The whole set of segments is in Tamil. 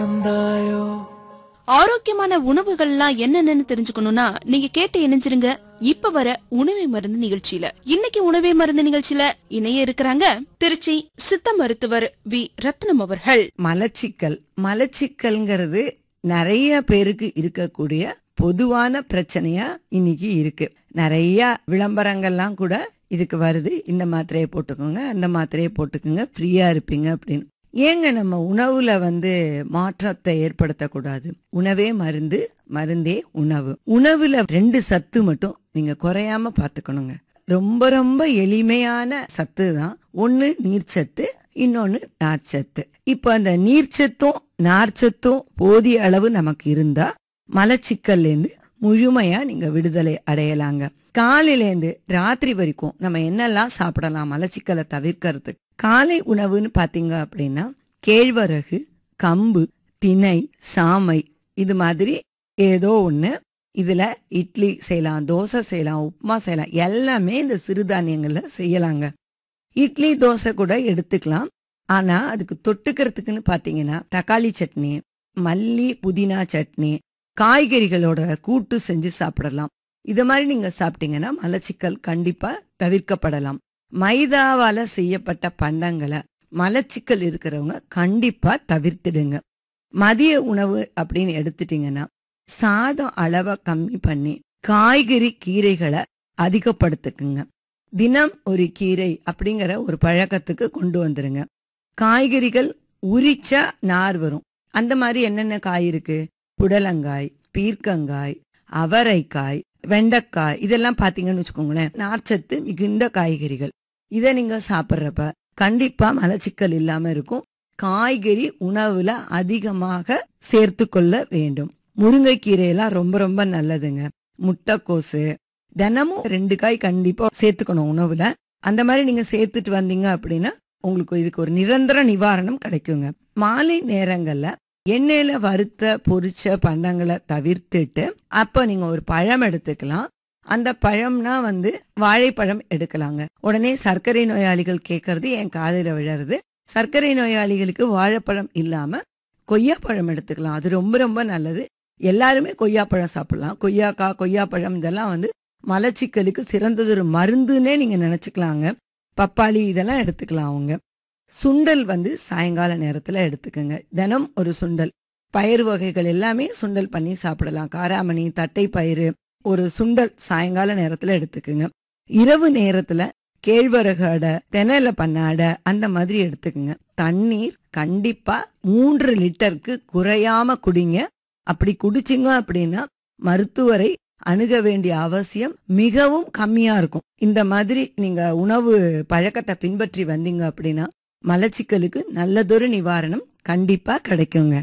ஆரோக்கியமான உணவுகள்லாம் என்னென்னு தெரிஞ்சுக்கணும்னா நீங்க கேட்டு இணைஞ்சிருங்க இப்ப வர உணவே மருந்து நிகழ்ச்சியில இன்னைக்கு உணவே மருந்து நிகழ்ச்சியில இணைய இருக்கிறாங்க திருச்சி சித்த மருத்துவர் வி ரத்னம் அவர்கள் மலச்சிக்கல் மலச்சிக்கல்ங்கிறது நிறைய பேருக்கு இருக்கக்கூடிய பொதுவான பிரச்சனையா இன்னைக்கு இருக்கு நிறைய விளம்பரங்கள்லாம் கூட இதுக்கு வருது இந்த மாத்திரையை போட்டுக்கோங்க அந்த மாத்திரையை போட்டுக்கோங்க ஃப்ரீயா இருப்பீங்க அப்படின்னு ஏங்க நம்ம உணவுல வந்து மாற்றத்தை ஏற்படுத்தக்கூடாது உணவே மருந்து மருந்தே உணவு உணவுல ரெண்டு சத்து மட்டும் நீங்க குறையாம பாத்துக்கணுங்க ரொம்ப ரொம்ப எளிமையான சத்து தான் ஒன்னு நீர்ச்சத்து இன்னொன்னு நார்ச்சத்து இப்ப அந்த நீர்ச்சத்தும் நார்ச்சத்தும் போதிய அளவு நமக்கு இருந்தா மலச்சிக்கல்ல இருந்து முழுமையா நீங்க விடுதலை அடையலாங்க காலையில இருந்து ராத்திரி வரைக்கும் நம்ம என்னெல்லாம் சாப்பிடலாம் மலச்சிக்கலை தவிர்க்கிறதுக்கு காலை உணவுன்னு பாத்தீங்க அப்படின்னா கேழ்வரகு கம்பு திணை சாமை இது மாதிரி ஏதோ ஒண்ணு இதுல இட்லி செய்யலாம் தோசை செய்யலாம் உப்புமா செய்யலாம் எல்லாமே இந்த சிறுதானியங்கள்ல செய்யலாங்க இட்லி தோசை கூட எடுத்துக்கலாம் ஆனா அதுக்கு தொட்டுக்கிறதுக்குன்னு பாத்தீங்கன்னா தக்காளி சட்னி மல்லி புதினா சட்னி காய்கறிகளோட கூட்டு செஞ்சு சாப்பிடலாம் இது மாதிரி நீங்க சாப்பிட்டீங்கன்னா மலச்சிக்கல் கண்டிப்பா தவிர்க்கப்படலாம் மைதாவால செய்யப்பட்ட பண்டங்களை மலச்சிக்கல் இருக்கிறவங்க கண்டிப்பா தவிர்த்திடுங்க மதிய உணவு அப்படின்னு எடுத்துட்டீங்கன்னா சாதம் அளவை கம்மி பண்ணி காய்கறி கீரைகளை அதிகப்படுத்துக்குங்க தினம் ஒரு கீரை அப்படிங்கிற ஒரு பழக்கத்துக்கு கொண்டு வந்துருங்க காய்கறிகள் உரிச்சா நார் வரும் அந்த மாதிரி என்னென்ன காய் இருக்கு புடலங்காய் பீர்க்கங்காய் அவரைக்காய் வெண்டைக்காய் இதெல்லாம் பாத்தீங்கன்னு வச்சுக்கோங்களேன் நார்ச்சத்து மிகுந்த காய்கறிகள் இதை நீங்க சாப்பிட்றப்ப கண்டிப்பா மலச்சிக்கல் இல்லாம இருக்கும் காய்கறி உணவுல அதிகமாக சேர்த்து கொள்ள வேண்டும் முருங்கைக்கீரை எல்லாம் ரொம்ப ரொம்ப நல்லதுங்க முட்டைக்கோசு தினமும் ரெண்டு காய் கண்டிப்பா சேர்த்துக்கணும் உணவுல அந்த மாதிரி நீங்க சேர்த்துட்டு வந்தீங்க அப்படின்னா உங்களுக்கு இதுக்கு ஒரு நிரந்தர நிவாரணம் கிடைக்குங்க மாலை நேரங்கள்ல எண்ணெயில வறுத்த பொரிச்ச பண்டங்களை தவிர்த்துட்டு அப்ப நீங்க ஒரு பழம் எடுத்துக்கலாம் அந்த பழம்னா வந்து வாழைப்பழம் எடுக்கலாங்க உடனே சர்க்கரை நோயாளிகள் கேட்கறது என் காதில விழறது சர்க்கரை நோயாளிகளுக்கு வாழைப்பழம் இல்லாம கொய்யாப்பழம் எடுத்துக்கலாம் அது ரொம்ப ரொம்ப நல்லது எல்லாருமே கொய்யாப்பழம் சாப்பிடலாம் கொய்யாக்காய் கொய்யாப்பழம் இதெல்லாம் வந்து மலச்சிக்கலுக்கு சிறந்ததொரு மருந்துன்னே நீங்க நினைச்சுக்கலாங்க பப்பாளி இதெல்லாம் எடுத்துக்கலாம் அவங்க சுண்டல் வந்து சாயங்கால நேரத்துல எடுத்துக்கோங்க தினம் ஒரு சுண்டல் பயிர் வகைகள் எல்லாமே சுண்டல் பண்ணி சாப்பிடலாம் காராமணி தட்டை பயிறு ஒரு சுண்டல் சாயங்கால நேரத்துல எடுத்துக்குங்க இரவு நேரத்துல கேழ்வரகு அடை தெனல பண்ண அடை அந்த மாதிரி எடுத்துக்குங்க தண்ணீர் கண்டிப்பா மூன்று லிட்டருக்கு குறையாம குடிங்க அப்படி குடிச்சிங்க அப்படின்னா மருத்துவரை அணுக வேண்டிய அவசியம் மிகவும் கம்மியா இருக்கும் இந்த மாதிரி நீங்க உணவு பழக்கத்தை பின்பற்றி வந்தீங்க அப்படின்னா மலச்சிக்கலுக்கு நல்லதொரு நிவாரணம் கண்டிப்பா கிடைக்குங்க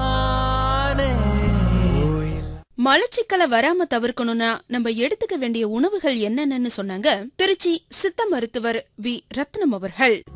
மலச்சிக்கலை வராம தவிர்க்கணும்னா நம்ம எடுத்துக்க வேண்டிய உணவுகள் என்னென்னு சொன்னாங்க திருச்சி சித்த மருத்துவர் வி ரத்னம் அவர்கள்